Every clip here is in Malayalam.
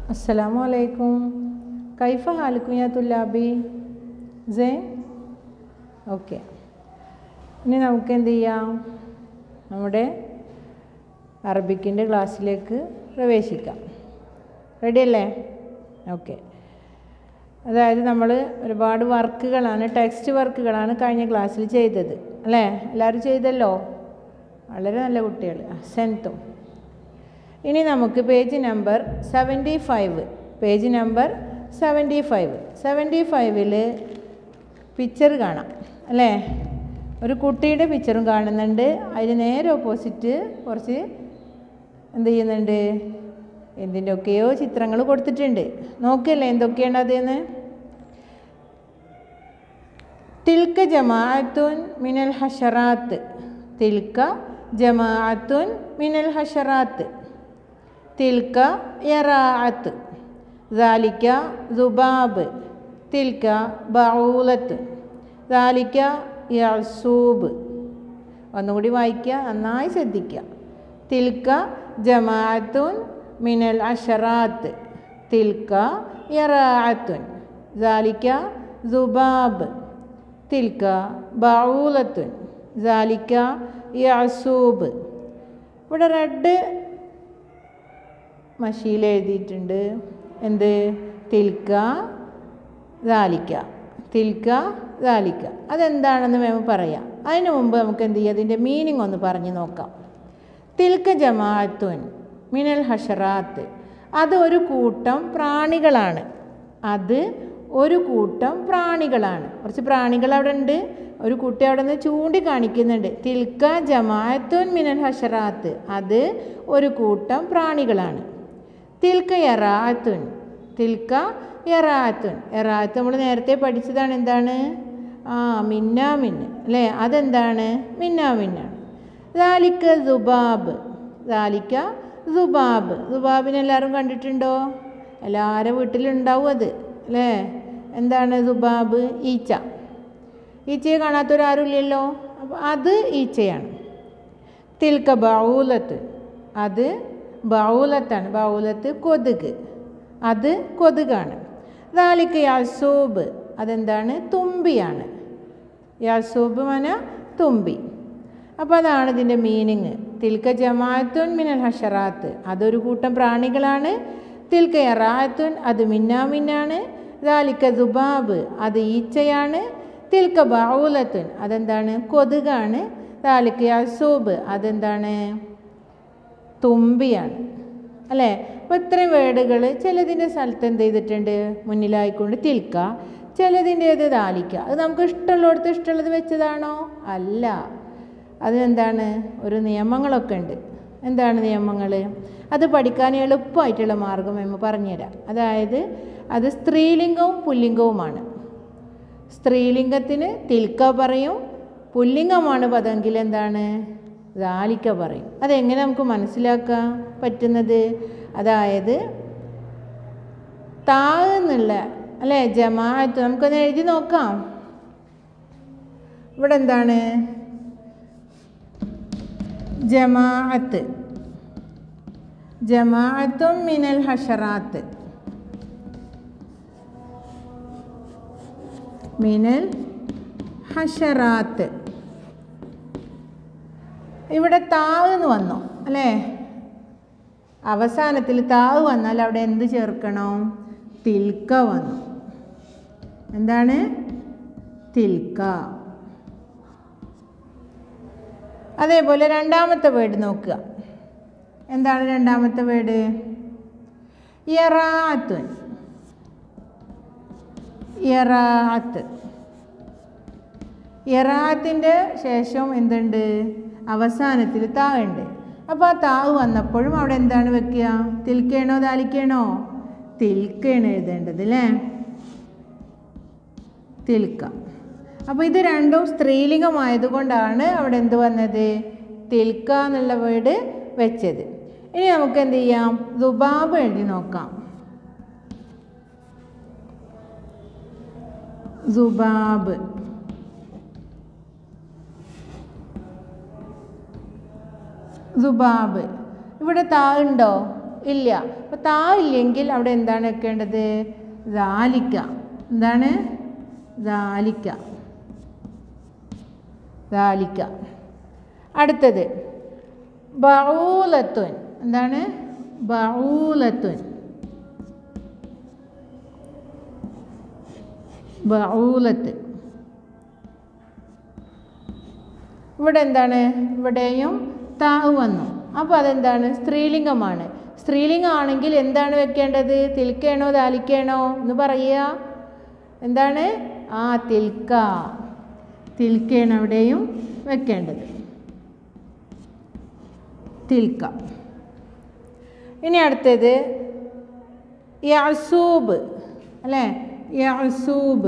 السلام عليكم كيف حالكم يا طلابي زين ഓക്കെ ഇനി നമുക്ക് എന്ത് ചെയ്യാം നമ്മുടെ അറബിക്കിൻ്റെ ക്ലാസ്സിലേക്ക് പ്രവേശിക്കാം റെഡിയല്ലേ ഓക്കെ അതായത് നമ്മൾ ഒരുപാട് വർക്കുകളാണ് ടെക്സ്റ്റ് വർക്കുകളാണ് കഴിഞ്ഞ ക്ലാസ്സിൽ ചെയ്തത് അല്ലേ എല്ലാവരും ചെയ്തല്ലോ വളരെ നല്ല കുട്ടികൾ സെൻത്തും ഇനി നമുക്ക് page number seventy five page number seventy five seventy ഫൈവിൽ പിക്ചർ കാണാം അല്ലേ ഒരു കുട്ടിയുടെ പിക്ചറും കാണുന്നുണ്ട് അതിന് നേരെ ഓപ്പോസിറ്റ് കുറച്ച് എന്ത് ചെയ്യുന്നുണ്ട് എന്തിൻ്റെയൊക്കെയോ ചിത്രങ്ങൾ കൊടുത്തിട്ടുണ്ട് നോക്കിയല്ലേ എന്തൊക്കെയാണ് അതെന്ന് തിൽക്ക ജമാഅത്തുൻ മിനൽ ഹഷറാത്ത് തിൽക്ക ജമാഅത്തുൻ മിനൽ ഹഷറാത്ത് തിൽക്ക യറാഅത്ത് ദാലിക്ക ദുബാബ് തിൽക്ക ബൗലത്ത് ദാലിക്ക യസൂബ് ഒന്നുകൂടി വായിക്കുക നന്നായി ശ്രദ്ധിക്കുക തിൽക്ക ജമാഅത്തുൻ മിനൽ അഷറാത്ത് തിൽക്ക യറാഅത്തുൻ ദാലിക്ക ദുബാബ് തിൽക്ക ബൗലത്തുൻ ദാലിക്ക യസൂബ് ഇവിടെ റെഡ് മഷിയിൽ എഴുതിയിട്ടുണ്ട് എന്ത് തിൽക്ക ദാലിക്ക തിൽക്ക ദാലിക്ക അതെന്താണെന്ന് మేము പറയാം അതിനു മുമ്പ് നമുക്ക് എന്ത് ചെയ്യാം അതിൻ്റെ മീനിങ് ഒന്ന് പറഞ്ഞു നോക്കാം തിൽക്ക ജമാഅത്തുൻ മിനൽ ഹഷറാത്ത് അത് ഒരു കൂട്ടം പ്രാണികളാണ് അത് ഒരു കൂട്ടം പ്രാണികളാണ് കുറച്ച് പ്രാണികൾ അവിടെ ഉണ്ട് ഒരു കുട്ടി അവിടെ നിന്ന് ചൂണ്ടിക്കാണിക്കുന്നുണ്ട് തിൽക്ക ജമാഅത്തുൻ മിനൽ ഹഷറാത്ത് അത് ഒരു കൂട്ടം പ്രാണികളാണ് തിൽക്ക യറാത്തുൻ തിൽക്ക യറാത്തുൻ യറാത്ത് നമ്മൾ നേരത്തെ പഠിച്ചതാണ് എന്താണ് ആ മിന്നാമിന്ന് അല്ലേ അതെന്താണ് മിന്നാമിന്നാണ് ദാലിക്ക ദുബാബ് ദാലിക്ക ദുബാബ് ദുബാബിനെ എല്ലാവരും കണ്ടിട്ടുണ്ടോ എല്ലാവരും വീട്ടിലുണ്ടാവും അത് അല്ലേ എന്താണ് ദുബാബ് ഈച്ച ഈച്ചയെ കാണാത്തൊരാരുമില്ലല്ലോ അപ്പോൾ അത് ഈച്ചയാണ് തിൽക്ക ബൗലത്ത് അത് ബൗലത്താണ് ബൗലത്ത് കൊതുക് അത് കൊതുകാണ് ദാലിക്ക് യാസൂബ് അതെന്താണ് തുമ്പിയാണ് യാസൂബ് മന തുമ്പി അപ്പോൾ അതാണ് ഇതിൻ്റെ മീനിങ് തിൽക്ക ജമാഅത്തുൻ മിനൽ ഹഷറാത്ത് അതൊരു കൂട്ടം പ്രാണികളാണ് തിൽക്ക യറാത്തുൻ അത് മിന്നാമിന്നാണ് ദാലിക്ക ദുബാബ് അത് ഈച്ചയാണ് തിൽക്ക ബൗലത്തുൻ അതെന്താണ് കൊതുകാണ് ദാലിക്ക യസൂബ് അതെന്താണ് തുമ്പിയാണ് അല്ലേ അപ്പോൾ ഇത്രയും വേർഡുകൾ ചിലതിൻ്റെ സ്ഥലത്ത് എന്ത് ചെയ്തിട്ടുണ്ട് മുന്നിലായിക്കൊണ്ട് തിൽക്ക ചിലതിൻ്റേത് ദാലിക്ക അത് നമുക്ക് ഇഷ്ടമുള്ളിടത്ത് ഇഷ്ടമുള്ളത് വെച്ചതാണോ അല്ല അതിനെന്താണ് ഒരു നിയമങ്ങളൊക്കെ ഉണ്ട് എന്താണ് നിയമങ്ങൾ അത് പഠിക്കാൻ എളുപ്പമായിട്ടുള്ള മാർഗം എന്ന് പറഞ്ഞുതരാം അതായത് അത് സ്ത്രീലിംഗവും പുല്ലിംഗവുമാണ് സ്ത്രീലിംഗത്തിന് തിൽക്ക പറയും പുല്ലിംഗമാണ് പദമെങ്കിൽ എന്താണ് ദാലിക്ക പറയും അതെങ്ങനെ നമുക്ക് മനസ്സിലാക്കാൻ പറ്റുന്നത് അതായത് താഴ്ന്നുള്ള അല്ലേ ജമാഅത്ത് നമുക്കൊന്ന് എഴുതി നോക്കാം ഇവിടെ എന്താണ് ജമാഅത്ത് ജമാഅത്തും മിനൽ ഹഷറാത്ത് മിനൽ ഹഷറാത്ത് ഇവിടെ താവ് എന്ന് വന്നു അല്ലേ അവസാനത്തിൽ താവ് വന്നാൽ അവിടെ എന്ത് ചേർക്കണം തിൽക്ക വന്നു എന്താണ് തിൽക്ക അതേപോലെ രണ്ടാമത്തെ വേർഡ് നോക്കുക എന്താണ് രണ്ടാമത്തെ വേർഡ് യറാത്തുൻ യറാത്ത് യറാത്തിൻ്റെ ശേഷം എന്തുണ്ട് അവസാനത്തിൽ താവുണ്ട് അപ്പോൾ ആ താവ് വന്നപ്പോഴും അവിടെ എന്താണ് വെക്കുക തിൽക്കണോ താലിക്കണോ തിൽക്കയാണ് എഴുതേണ്ടത് അല്ലേ തിൽക്ക അപ്പോൾ ഇത് രണ്ടും സ്ത്രീലിംഗമായതുകൊണ്ടാണ് അവിടെ എന്ത് വന്നത് തിൽക്ക എന്നുള്ള വേർഡ് വെച്ചത് ഇനി നമുക്ക് എന്ത് ചെയ്യാം ദുബാബ് എഴുതി നോക്കാം ദുബാബ് ദുബാബ് ഇവിടെ താ ഉണ്ടോ ഇല്ല അപ്പോൾ താ ഇല്ലെങ്കിൽ അവിടെ എന്താണ് വെക്കേണ്ടത് ദാലിക്ക എന്താണ് ദാലിക്ക ദാലിക്ക അടുത്തത് ബഊലത്തുൻ എന്താണ് ബഊലത്തുൻ ബഊലത്ത് ഇവിടെ എന്താണ് ഇവിടെയും താവ് വന്നു അപ്പോൾ അതെന്താണ് സ്ത്രീലിംഗമാണ് സ്ത്രീലിംഗമാണെങ്കിൽ എന്താണ് വെക്കേണ്ടത് തിൽക്കയാണോ ദാലിക്കയാണോ എന്ന് പറയുക എന്താണ് ആ തിൽക്ക തിൽക്കയാണ് അവിടെയും വെക്കേണ്ടത് തിൽക്ക ഇനി അടുത്തത് യസൂബ് അല്ലേ യസൂബ്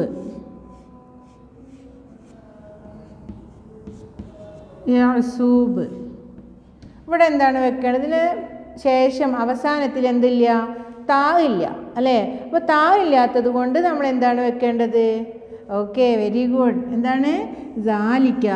യസൂബ് ഇവിടെ എന്താണ് വെക്കേണ്ടത് ഇതിന് ശേഷം അവസാനത്തിൽ എന്തില്ല താ ഇല്ല അല്ലേ അപ്പോൾ താ ഇല്ലാത്തത് കൊണ്ട് നമ്മൾ എന്താണ് വെക്കേണ്ടത് ഓക്കെ വെരി ഗുഡ് എന്താണ് ദാലിക്ക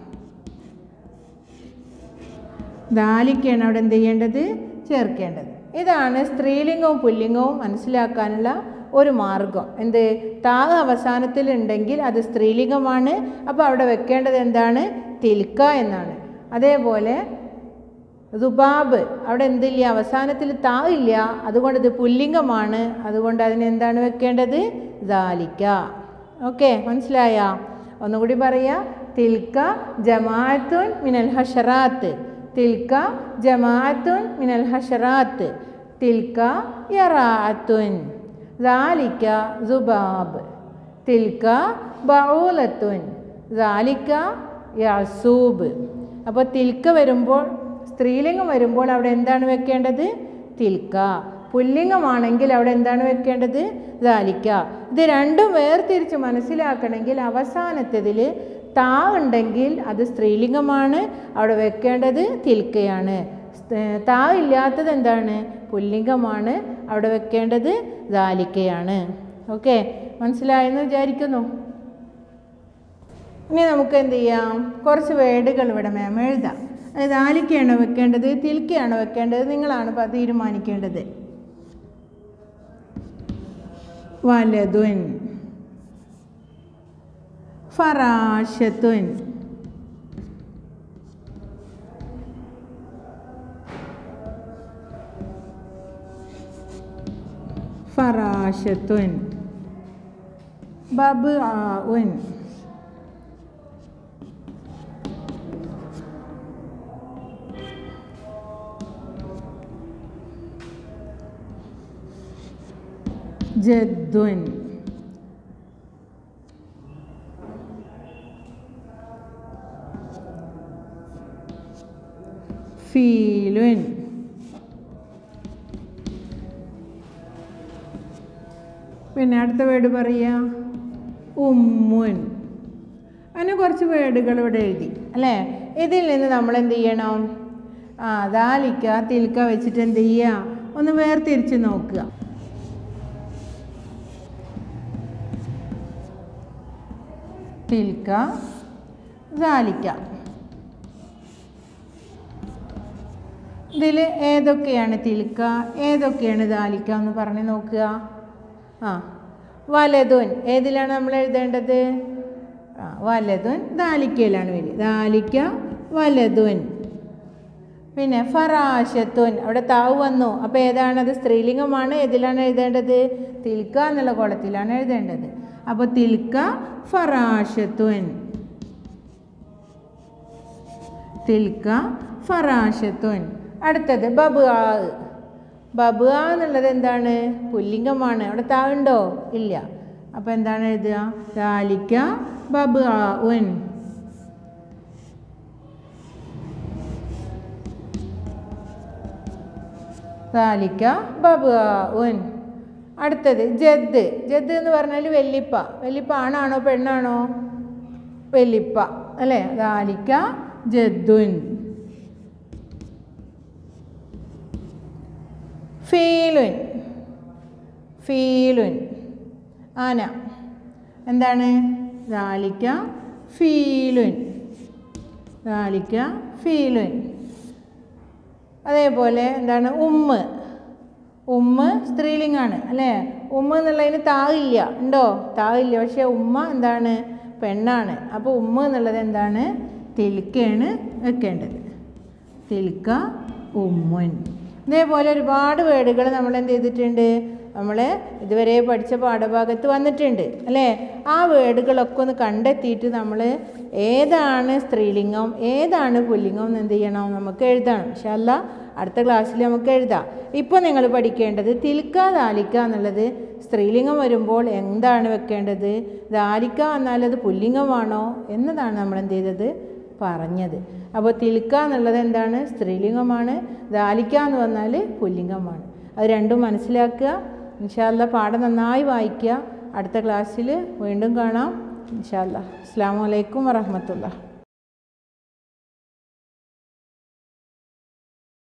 ദാലിക്കയാണ് അവിടെ എന്ത് ചെയ്യേണ്ടത് ചേർക്കേണ്ടത് ഇതാണ് സ്ത്രീലിംഗവും പുല്ലിംഗവും മനസ്സിലാക്കാനുള്ള ഒരു മാർഗം എന്ത് താ അവസാനത്തിലുണ്ടെങ്കിൽ അത് സ്ത്രീലിംഗമാണ് അപ്പോൾ അവിടെ വെക്കേണ്ടത് എന്താണ് തിൽക്ക എന്നാണ് അതേപോലെ ദുബാബ് അവിടെ എന്തില്ല അവസാനത്തിൽ താ ഇല്ല അതുകൊണ്ട് ഇത് പുല്ലിംഗമാണ് അതുകൊണ്ട് അതിന് എന്താണ് വെക്കേണ്ടത് ദാലിക്ക ഓക്കെ മനസ്സിലായ ഒന്നുകൂടി പറയാ തിൽക്ക ജമാഅത്തുൻ മിനൽ ഹഷറാത്ത് തിൽക്ക ജമാഅത്തുൻ മിനൽ ഹഷറാത്ത് തിൽക്ക യറാഅത്തുൻ ദാലിക്ക ദുബാബ് തിൽക്ക ബഊലത്തുൻ ദാലിക്ക യസൂബ് അപ്പോൾ തിൽക്ക വരുമ്പോൾ സ്ത്രീലിംഗം വരുമ്പോൾ അവിടെ എന്താണ് വെക്കേണ്ടത് തിൽക്ക പുല്ലിംഗമാണെങ്കിൽ അവിടെ എന്താണ് വെക്കേണ്ടത് ദാലിക്ക ഇത് രണ്ടും വേർതിരിച്ച് മനസ്സിലാക്കണമെങ്കിൽ അവസാനത്തതിൽ താ ഉണ്ടെങ്കിൽ അത് സ്ത്രീലിംഗമാണ് അവിടെ വെക്കേണ്ടത് തിൽക്കയാണ് സ്- താ ഇല്ലാത്തത് എന്താണ് പുല്ലിംഗമാണ് അവിടെ വെക്കേണ്ടത് ദാലിക്കയാണ് ഓക്കെ മനസ്സിലായെന്ന് വിചാരിക്കുന്നു ഇനി നമുക്ക് എന്ത് ചെയ്യാം കുറച്ച് വേർഡുകൾ ഇവിടെ മാം എഴുതാം അതായത് ആലിക്കയാണോ വെക്കേണ്ടത് തിൽക്കയാണോ വെക്കേണ്ടത് നിങ്ങളാണ് പ- തീരുമാനിക്കേണ്ടത് വലതുൻ ഫറാശത്തുൻ ഫറാശത്തുൻ ബബ് ആഉൻ ജദ്ദുൻ ഫീലുൻ പിന്നെ അടുത്ത വേർഡ് പറയുക ഉമ്മുൻ അങ്ങനെ കുറച്ച് വേർഡുകൾ ഇവിടെ എഴുതി അല്ലേ ഇതിൽ നിന്ന് നമ്മൾ എന്ത് ചെയ്യണം ആ ദാലിക്ക തിൽക്ക വെച്ചിട്ട് എന്ത് ചെയ്യുക ഒന്ന് വേർതിരിച്ച് നോക്കുക തിൽക്ക ദാലിക്ക ഇതിൽ ഏതൊക്കെയാണ് തിൽക്ക ഏതൊക്കെയാണ് ദാലിക്ക എന്ന് പറഞ്ഞ് നോക്കുക ആ വലതുൻ ഏതിലാണ് നമ്മൾ എഴുതേണ്ടത് ആ വലതുൻ ദാലിക്കയിലാണ് വരിക ദാലിക്ക വലതുൻ പിന്നെ ഫറാശത്തുൻ അവിടെ താവ് വന്നു അപ്പോൾ ഏതാണത് സ്ത്രീലിംഗമാണ് ഏതിലാണ് എഴുതേണ്ടത് തിൽക്ക എന്നുള്ള കോളത്തിലാണ് എഴുതേണ്ടത് അപ്പോൾ തിൽക്ക ഫറാശത്തുൻ തിൽക്ക ഫറാശത്തുൻ അടുത്തത് ബബ് ആ ബബ് ആ എന്നുള്ളത് എന്താണ് പുല്ലിംഗമാണ് അവിടെ താവുണ്ടോ ഇല്ല അപ്പോൾ എന്താണ് എഴുതുക ദാലിക്ക ബബ് ആ ഉൻ ദാലിക്ക ബബ് ആ ഉൻ അടുത്തത് ജദ് ജദ് എന്ന് പറഞ്ഞാൽ വെല്ലിപ്പ വെല്ലിപ്പ ആണാണോ പെണ്ണാണോ വെല്ലിപ്പ അല്ലേ ദാലിക്ക ജദ്ദുൻ ഫീലുൻ ഫീലുൻ ആന എന്താണ് ദാലിക്ക ഫീലുൻ ദാലിക്ക ഫീലുൻ അതേപോലെ എന്താണ് ഉമ്മ് ഉമ്മ സ്ത്രീലിംഗാണ് അല്ലേ ഉമ്മ എന്നുള്ളതിന് താവില്ല ഉണ്ടോ താവില്ല പക്ഷേ ഉമ്മ എന്താണ് പെണ്ണാണ് അപ്പോൾ ഉമ്മ എന്നുള്ളത് എന്താണ് തിൽക്കയാണ് വെക്കേണ്ടത് തിൽക്ക ഉമ്മുൻ ഇതേപോലെ ഒരുപാട് വേർഡുകൾ നമ്മൾ എന്ത് ചെയ്തിട്ടുണ്ട് നമ്മൾ ഇതുവരെ പഠിച്ച പാഠഭാഗത്ത് വന്നിട്ടുണ്ട് അല്ലേ ആ വേർഡുകളൊക്കെ ഒന്ന് കണ്ടെത്തിയിട്ട് നമ്മൾ ഏതാണ് സ്ത്രീലിംഗം ഏതാണ് പുല്ലിംഗം എന്ന് എന്ത് ചെയ്യണം നമുക്ക് എഴുതണം പക്ഷെ അല്ല അടുത്ത ക്ലാസ്സിൽ നമുക്ക് എഴുതാം ഇപ്പോൾ നിങ്ങൾ പഠിക്കേണ്ടത് തിൽക്ക ദാലിക്ക എന്നുള്ളത് സ്ത്രീലിംഗം വരുമ്പോൾ എന്താണ് വെക്കേണ്ടത് ദാലിക്ക എന്നാൽ അത് പുല്ലിംഗമാണോ എന്നതാണ് നമ്മൾ എന്ത് ചെയ്തത് പറഞ്ഞത് അപ്പോൾ തിൽക്ക എന്നുള്ളത് എന്താണ് സ്ത്രീലിംഗമാണ് ദാലിക്ക എന്ന് പറഞ്ഞാൽ പുല്ലിംഗമാണ് അത് രണ്ടും മനസ്സിലാക്കുക ഇൻഷാല്ല പാഠം നന്നായി വായിക്കുക അടുത്ത ക്ലാസ്സിൽ വീണ്ടും കാണാം ഇൻഷാല്ല അസ്സാം വലൈക്കും വറഹമത്തുള്ള